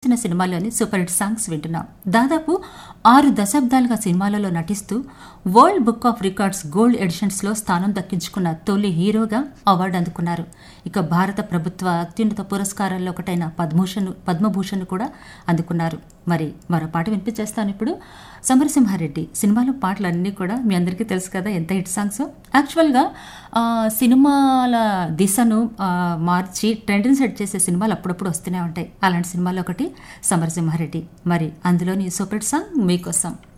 నటిస్తున్న సినిమాలోని super hit songs వింటున్నాం దాదాపు ఆరు దశాబ్దాలుగా సినిమాలలో నటిస్తూ world book of records gold ఎడిషన్స్లో స్థానం దక్కించుకున్న తొలి హీరోగా అవార్డు అందుకున్నారు ఇక భారత ప్రభుత్వ అత్యున్నత పురస్కారాల్లో ఒకటైన పద్మభూషణ్ పద్మభూషణ్ కూడా అందుకున్నారు మరి మరో పాట వినిపించేస్తాను ఇప్పుడు సమరసింహారెడ్డి సినిమాలో పాటలన్నీ కూడా మీ అందరికీ తెలుసు కదా ఎంత హిట్ సాంగ్స్ యాక్చువల్గా ఆ, సినిమాల దిశను ఆ, మార్చి ట్రెండ్ని సెట్ చేసే సినిమాలు అప్పుడప్పుడు వస్తూనే ఉంటాయి అలాంటి సినిమాలో ఒకటి సమరసింహారెడ్డి మరి అందులోని సూపర్ హిట్ సాంగ్ మీకోసం